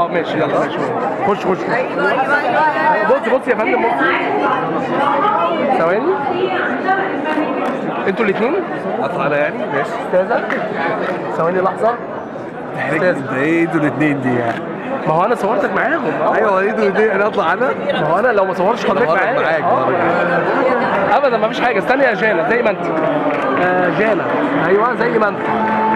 ماشي يلا ماشي خش خش بص بص يا فندم بص ثواني انتوا الاثنين اطلع يعني ماشي استاذه ثواني لحظه ده ايه دول الاثنين دي يعني ما هو انا صورتك معاهم آه. ايوه ايه دول الاثنين انا اطلع انا ما هو انا لو ما صورتش حضرتك صورت معايا معاك آه. برضه. ابدا ما فيش حاجه استني يا جانا زي ما انت آه جانا ايوه زي ما انت